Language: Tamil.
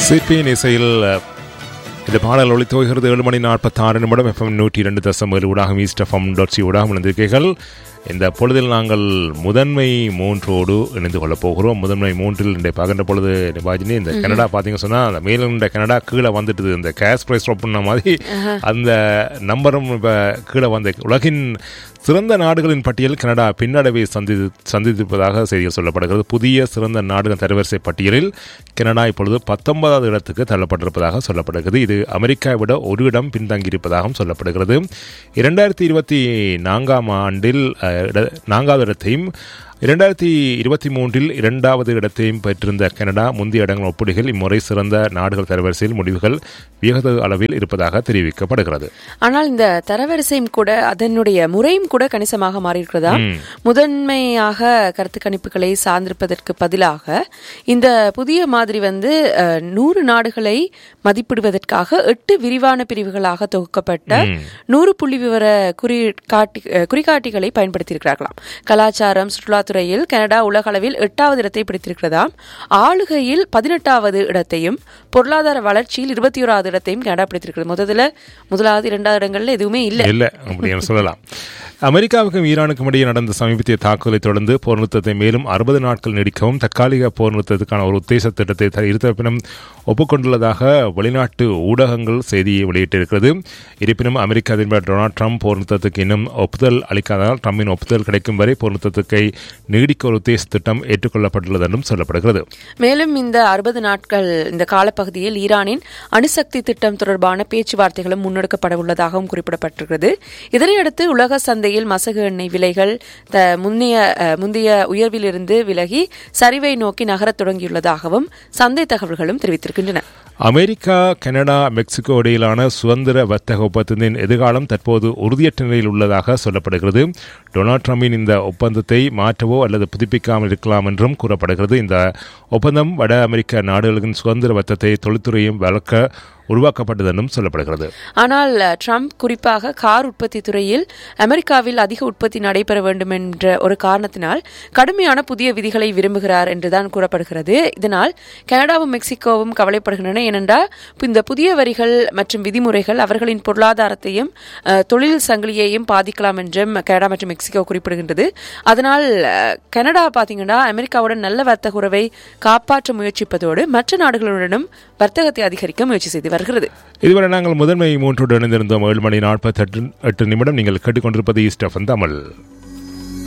சிபியின் இசையில் இந்த பாடல் ஒளித்துவகிறது ஏழு மணி நாற்பத்தாறு நிமிடம் எஃப்எம் நூற்றி இரண்டு தசம் ஏழு ஊடாகம் ஈஸ்ட் எஃப்எம் டாட் சி ஊடாகம் இணைந்திருக்கீர்கள் இந்த பொழுதில் நாங்கள் முதன்மை மூன்றோடு இணைந்து கொள்ளப் போகிறோம் முதன்மை மூன்றில் இன்றைய பார்க்கின்ற பொழுது நிபாஜினி இந்த கனடா பார்த்தீங்க சொன்னால் அந்த மேலிருந்த கனடா கீழே வந்துட்டுது இந்த கேஷ் ப்ரைஸ் பண்ண மாதிரி அந்த நம்பரும் இப்போ கீழே வந்த உலகின் சிறந்த நாடுகளின் பட்டியல் கனடா பின்னடைவை சந்தி சந்தித்திருப்பதாக செய்திகள் சொல்லப்படுகிறது புதிய சிறந்த நாடுகள் தரவரிசை பட்டியலில் கனடா இப்பொழுது பத்தொன்பதாவது இடத்துக்கு தள்ளப்பட்டிருப்பதாக சொல்லப்படுகிறது இது அமெரிக்காவை விட ஒரு இடம் பின்தங்கியிருப்பதாகவும் சொல்லப்படுகிறது இரண்டாயிரத்தி இருபத்தி நான்காம் ஆண்டில் அஹ், இட- நான்காவது இடத்தையும் இரண்டாயிரத்தி இருபத்தி மூன்றில் இரண்டாவது இடத்தையும் பெற்றிருந்த கனடா முந்தைய இடங்கள் ஒப்பிடுகையில் இம்முறை சிறந்த நாடுகள் தரவரிசையில் முடிவுகள் வியகத அளவில் இருப்பதாக தெரிவிக்கப்படுகிறது ஆனால் இந்த தரவரிசையும் கூட அதனுடைய முறையும் கூட கணிசமாக மாறியிருக்கிறதா முதன்மையாக கருத்து கணிப்புகளை சார்ந்திருப்பதற்கு பதிலாக இந்த புதிய மாதிரி வந்து அஹ், நூறு நாடுகளை மதிப்பிடுவதற்காக எட்டு விரிவான பிரிவுகளாக தொகுக்கப்பட்ட நூறு புள்ளி விவர குறிகாட்டி அஹ், குறிகாட்டிகளை பயன்படுத்தியிருக்கிறார்களாம் கலாச்சாரம் சுற்றுலாத்துறையில் கனடா உலக அளவில் எட்டாவது இடத்தை பிடித்திருக்கிறதாம் ஆளுகையில் பதினெட்டாவது இடத்தையும் பொருளாதார வளர்ச்சியில் இருபத்தி ஓராவது இடத்தையும் கனடா பிடித்திருக்கிறது முதல்ல முதலாவது இரண்டாவது இடங்கள்ல எதுவுமே இல்லை இல்லை அப்படின்னு சொல்லலாம் அமெரிக்காவுக்கும் ஈரானுக்கும் இடையே நடந்த சமீபத்திய தாக்குதலை தொடர்ந்து போர் நிறுத்தத்தை மேலும் அறுபது நாட்கள் நீடிக்கவும் தற்காலிக போர் நிறுத்தத்துக்கான ஒரு உத்தேச திட்டத்தை த- இருதரப்பினும் ஒப்புக்கொண்டுள்ளதாக வெளிநாட்டு ஊடகங்கள் செய்தியை வெளியிட்டிருக்கிறது இருப்பினும் அமெரிக்க அதிபர் டொனால்ட் ட்ரம்ப் போர் நிறுத்தத்துக்கு இன்னும் ஒப்புதல் அளிக்காததால் ட்ரம்பின் ஒப்புதல் கிடைக்கும் வரை போர் நிறுத்தத்துக்கு நீடிக்க ஒரு உத்தேச திட்டம் ஏற்றுக்கொள்ளப்பட்டுள்ளது என்றும் சொல்லப்படுகிறது மேலும் இந்த அறுபது நாட்கள் இந்த காலப்பகுதியில் ஈரானின் அணுசக்தி திட்டம் தொடர்பான பேச்சுவார்த்தைகளும் முன்னெடுக்கப்பட உள்ளதாகவும் குறிப்பிடப்பட்டிருக்கிறது இதனையடுத்து உலக சந்தையில் மசகு எண்ணெய் விலைகள் த- முன்னைய அஹ், முந்தைய உயர்விலிருந்து விலகி சரிவை நோக்கி நகரத் தொடங்கியுள்ளதாகவும் சந்தை தகவல்களும் தெரிவித்திருக்கின்றன அமெரிக்கா கனடா மெக்சிகோ இடையிலான சுதந்திர வர்த்தக ஒப்பந்தத்தின் எதிர்காலம் தற்போது உறுதியற்ற நிலையில் உள்ளதாக சொல்லப்படுகிறது டொனால்ட் ட்ரம்பின் இந்த ஒப்பந்தத்தை மாற்றவோ அல்லது புதுப்பிக்காமல் இருக்கலாம் என்றும் கூறப்படுகிறது இந்த ஒப்பந்தம் வட அமெரிக்க நாடுகளின் சுதந்திர வர்த்தகத்தை தொழில்துறையும் வளர்க்க உருவாக்கப்பட்டது என்றும் சொல்லப்படுகிறது ஆனால் அஹ், ட்ரம்ப் குறிப்பாக கார் உற்பத்தி துறையில் அமெரிக்காவில் அதிக உற்பத்தி நடைபெற வேண்டும் என்ற ஒரு காரணத்தினால் கடுமையான புதிய விதிகளை விரும்புகிறார் என்றுதான் கூறப்படுகிறது இதனால் கனடாவும் மெக்சிகோவும் கவலைப்படுகின்றன ஏனென்றால் இந்த புதிய வரிகள் மற்றும் விதிமுறைகள் அவர்களின் பொருளாதாரத்தையும் அஹ், தொழில் சங்கிலியையும் பாதிக்கலாம் என்றும் கனடா மற்றும் மெக்சிகோ குறிப்பிடுகின்றது அதனால் அஹ், கனடா பார்த்தீங்கன்னா அமெரிக்காவுடன் நல்ல வர்த்தக உறவை காப்பாற்ற முயற்சிப்பதோடு மற்ற நாடுகளுடனும் வர்த்தகத்தை அதிகரிக்க முயற்சி செய்து வருகிறது இதுவரை நாங்கள் முதன்மை மூன்றோடு இணைந்திருந்தோம் ஏழு மணி நாற்பத்தி எட்டு நிமிடம் நீங்கள் கேட்டுக்கொண்டிருப்பது ஈஸ்ட் தமிழ்